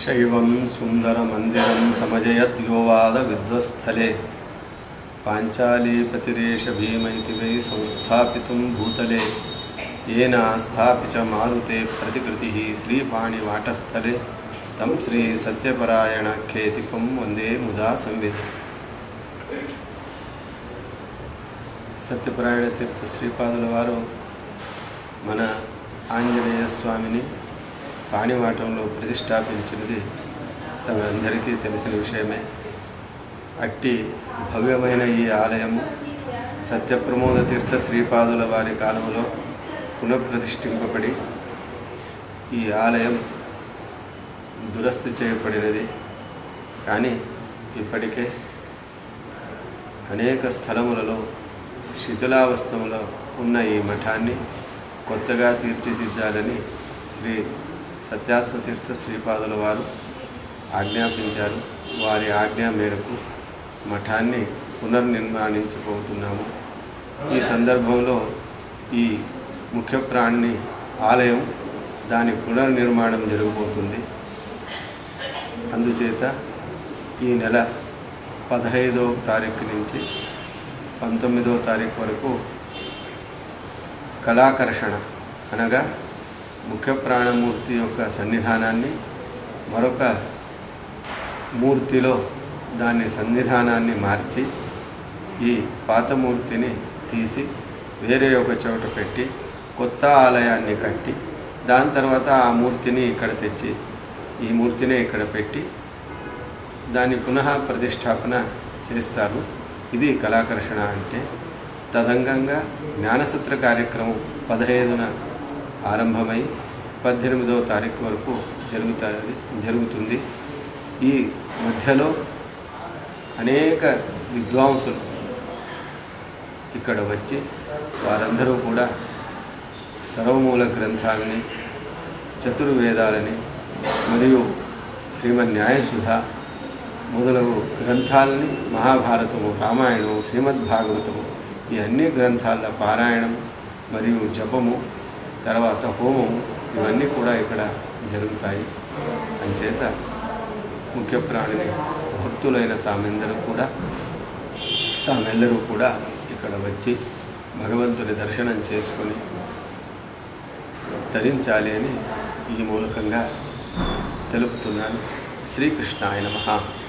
శైవం సుందరమందిరం సమజయద్యోవాద విద్వస్థలే పాంచాలీపతిరేష భీమైతి why సంస్థాపితుం భూతలే येन स्थापि च मारुते प्रतिकृतिः श्रीपाणिवाटस्थले तं श्रीसत्यपरायणाख्येतिपं వందే ముదా సంవిధ సత్యపరాయణ తీర్థ శ్రీపాదుల వారు మన ఆంజనేయ స్వామిని పాణివాటంలో ప్రతిష్టాపించినది తమందరికీ తెలిసిన విషయమే అట్టి భవ్యమైన ఈ ఆలయము సత్యప్రమోద తీర్థ శ్రీపాదుల వారి కాలంలో పునఃప్రతిష్ఠింపబడి ఈ ఆలయం దురస్తి చేయబడినది కానీ ఇప్పటికే అనేక స్థలములలో శిథిలావస్థములో ఉన్న ఈ మఠాన్ని కొత్తగా తీర్చిదిద్దాలని శ్రీ సత్యాత్మతీర్థ శ్రీపాదుల వారు ఆజ్ఞాపించారు వారి ఆజ్ఞ మేరకు మఠాన్ని పునర్నిర్మాణించబోతున్నాము ఈ సందర్భంలో ఈ ముఖ్య ప్రాణిని ఆలయం దాని పునర్నిర్మాణం జరగబోతుంది అందుచేత ఈ నెల పదహైదవ తారీఖు నుంచి పంతొమ్మిదవ తారీఖు వరకు కళాకర్షణ అనగా ముఖ్య ప్రాణమూర్తి యొక్క సన్నిధానాన్ని మరొక మూర్తిలో దాని సన్నిధానాన్ని మార్చి ఈ పాతమూర్తిని తీసి వేరే ఒక చోట పెట్టి కొత్త ఆలయాన్ని కట్టి దాని తర్వాత ఆ మూర్తిని ఇక్కడ తెచ్చి ఈ మూర్తిని ఇక్కడ పెట్టి దాన్ని పునః ప్రతిష్టాపన చేస్తారు ఇది కళాకర్షణ అంటే తదంగంగా జ్ఞానసత్ర కార్యక్రమం పదహైదున ఆరంభమై పద్దెనిమిదవ తారీఖు వరకు జరుగుతుంది జరుగుతుంది ఈ మధ్యలో అనేక విద్వాంసులు ఇక్కడ వచ్చి వారందరూ కూడా సర్వమూల గ్రంథాలని చతుర్వేదాలని మరియు శ్రీమన్ న్యాయసుధ మొదలగు గ్రంథాలని మహాభారతము రామాయణము శ్రీమద్ భాగవతము ఈ అన్ని గ్రంథాల పారాయణం మరియు జపము తర్వాత హోమము ఇవన్నీ కూడా ఇక్కడ జరుగుతాయి అంచేత ముఖ్య ప్రాణిని భక్తులైన తామెందరూ కూడా తామెల్లరూ కూడా ఇక్కడ వచ్చి భగవంతుని దర్శనం చేసుకొని ధరించాలి అని ఈ మూలకంగా తెలుపుతున్నాను శ్రీకృష్ణాయ నమః